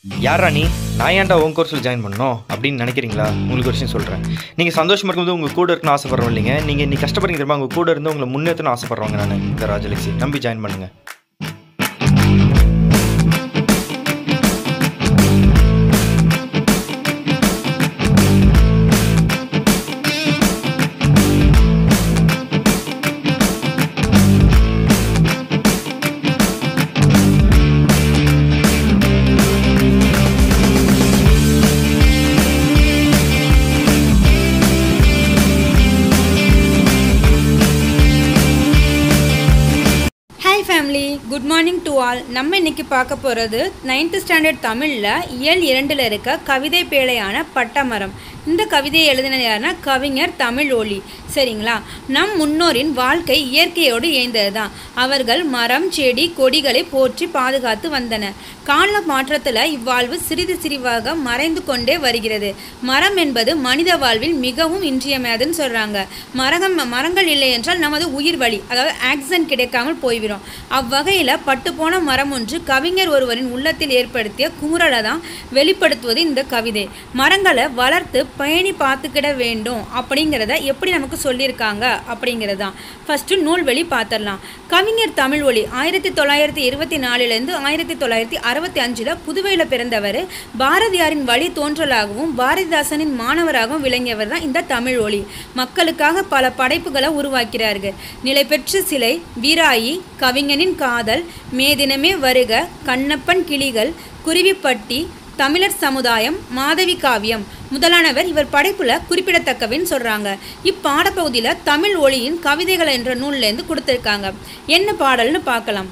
யாரா நீ நான் ஏன்டா உன் கோர்ஸில் ஜாயின் பண்ணணும் அப்படின்னு நினைக்கிறீங்களா உங்களுக்கு ஒரு விஷயம் சொல்கிறேன் நீங்கள் சந்தோஷமாக இருக்கும்போது உங்கள் கூட இருக்கணும்னு ஆசைப்படுறோம் இல்லைங்க நீங்கள் இன்னைக்கு கஷ்டப்படுறீங்க தெரியுமா உங்கள் கூட இருந்து உங்களை முன்னேற்றணும் ஆசைப்படுறவங்க நான் இந்த ராஜலட்சுமி நம்பி ஜாயின் பண்ணுங்கள் hi family good morning to all நம்ம இன்னைக்கு பார்க்க போகிறது நைன்த் ஸ்டாண்டர்ட் தமிழில் இயல் இரண்டில் இருக்க கவிதை பேழையான பட்டமரம் இந்த கவிதையை எழுதினது யாருன்னா கவிஞர் தமிழ் ஒளி சரிங்களா நம் முன்னோரின் வாழ்க்கை இயற்கையோடு இயைந்தது தான் அவர்கள் மரம் செடி கொடிகளை போற்றி பாதுகாத்து வந்தனர் கால மாற்றத்தில் இவ்வாழ்வு சிறிது சிறிவாக மறைந்து கொண்டே வருகிறது மரம் என்பது மனித வாழ்வில் மிகவும் இன்றியமையாதுன்னு சொல்கிறாங்க மரகம் மரங்கள் இல்லை என்றால் நமது உயிர் வழி அதாவது ஆக்சிஜன் கிடைக்காமல் போய்விடும் அவ்வகையில் பட்டுப்போன மரம் ஒன்று கவிஞர் ஒருவரின் உள்ளத்தில் ஏற்படுத்திய குமுறலை தான் வெளிப்படுத்துவது இந்த கவிதை மரங்களை வளர்த்து பயணி பார்த்துக்கிட வேண்டும் அப்படிங்கிறத எப்படி நமக்கு சொல்லியிருக்காங்க அப்படிங்கிறது தான் ஃபஸ்ட்டு நூல்வெளி பார்த்துடலாம் கவிஞர் தமிழ் ஒளி ஆயிரத்தி தொள்ளாயிரத்தி இருபத்தி நாலுலேருந்து ஆயிரத்தி தொள்ளாயிரத்தி அறுபத்தி அஞ்சில் புதுவையில் பிறந்தவர் பாரதியாரின் வழி தோன்றலாகவும் பாரதிதாசனின் மாணவராகவும் விளங்கியவர் தான் இந்த தமிழ் ஒளி மக்களுக்காக பல படைப்புகளை உருவாக்கிறார்கள் நிலை பெற்ற சிலை வீராயி கவிஞனின் காதல் மேதினமே வருக கண்ணப்பன் கிளிகள் குருவிப்பட்டி தமிழர் சமுதாயம் மாதவி காவியம் முதலானவர் இவர் படைப்புல குறிப்பிடத்தக்கவின்னு சொல்றாங்க இப்பாடப்பகுதியில் தமிழ் ஒளியின் கவிதைகள் என்ற நூல்லேருந்து கொடுத்துருக்காங்க என்ன பாடல்னு பார்க்கலாம்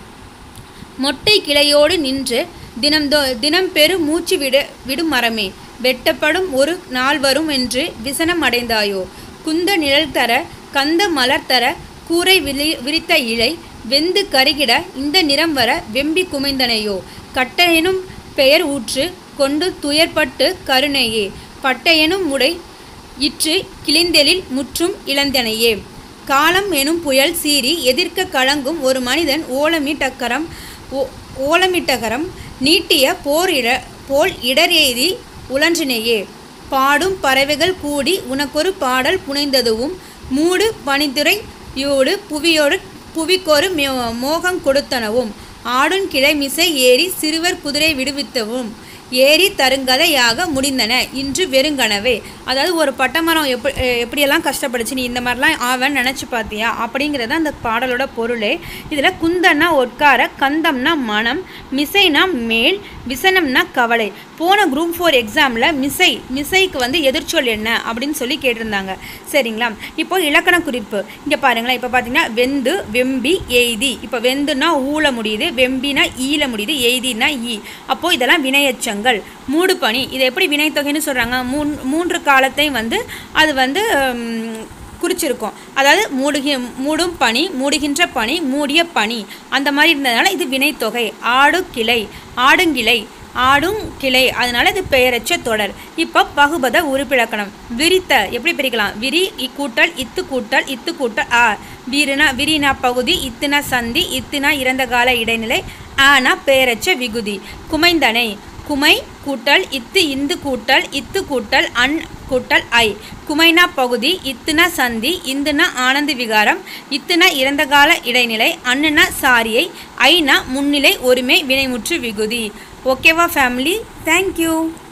மொட்டை கிளையோடு நின்று தினம்தோ தினம் பெரு மூச்சு விட விடும் மரமே வெட்டப்படும் ஒரு நாள் வரும் என்று விசனம் அடைந்தாயோ குந்த நிழல் தர கந்த மலர் தர கூரை விழி விரித்த இழை வெந்து கருகிட இந்த நிறம் வர வெம்பி குமைந்தனையோ கட்டையெனும் பெயர் ஊற்று கொண்டு துயர்பட்டு கருணையே பட்டையெனும் முடை இற்று கிளிந்தெழில் முற்றும் இளந்தனையே காலம் எனும் புயல் சீறி எதிர்க்க கலங்கும் ஒரு மனிதன் ஓலமிட்டக்கரம் ஓ ஓலமிட்டகரம் நீட்டிய போர் இட போல் இடர் எய்தி உழன்றினையே பாடும் பறவைகள் கூடி உனக்கொரு பாடல் புனைந்ததுவும் மூடு பனித்துறை யோடு புவியோடு புவிக்கொரு மோ- மோகம் கொடுத்தனவும் ஆடுன் கிளைமிசை ஏறி சிறுவர் குதிரை விடுவித்தவும் ஏறி தருங்கதையாக முடிந்தன இன்று வெறுங்கனவே அதாவது ஒரு பட்டமரம் எப்படி எப்படியெல்லாம் கஷ்டப்படுச்சு நீ இந்த மாதிரிலாம் ஆவன்னு நினச்சி பார்த்தியா அப்படிங்கிறது அந்த பாடலோட பொருளே இதில் குந்தன்னா ஒட்கார கந்தம்னா மனம் மிசைனா மேல் விசனம்னா கவலை போன குரூப் ஃபோர் எக்ஸாமில் மிசை மிசைக்கு வந்து எதிர்ச்சொல் என்ன அப்படின்னு சொல்லி கேட்டிருந்தாங்க சரிங்களா இப்போ இலக்கண குறிப்பு இங்கே பாருங்களேன் இப்போ பார்த்தீங்கன்னா வெந்து வெம்பி எய்தி இப்போ வெந்துனா ஊல முடியுது வெம்பினா ஈல முடியுது எய்தினா ஈ அப்போது இதெல்லாம் வினையச்சங்கள் மூடு பனி இதை எப்படி வினைத்தொகைன்னு சொல்கிறாங்க மூன் மூன்று காலத்தை வந்து அது வந்து ம், குறிச்சிருக்கோம் அதாவது மூடுகி மூடும் பனி மூடுகின்ற பனி மூடிய பனி அந்த மாதிரி இருந்ததுனால இது வினைத்தொகை ஆடு கிளை ஆடுங்கிளை ஆடும் கிளை அதனால இது பெயரச்ச தொடர் இப்போ பகுபத உறுப்பிலக்கணம் விரித்த எப்படி பிரிக்கலாம் விரி இக்கூட்டல் இத்து கூட்டல் இத்து கூட்டல் ஆ விரினா விரினா பகுதி இத்துனா சந்தி இத்துனா இறந்த கால இடைநிலை ஆனா பெயரச்ச விகுதி குமைந்தனை குமை கூட்டல் இத்து இந்து கூட்டல் இத்து கூட்டல் அன் கூட்டல் ஐ குமைனா பகுதி இத்துனா சந்தி இந்துனா ஆனந்த விகாரம் இத்துனா இறந்த கால இடைநிலை அன்னுனா சாரியை ஐனா முன்னிலை ஒருமை வினைமுற்று விகுதி ஓகேவா ஃபேமிலி தேங்க்யூ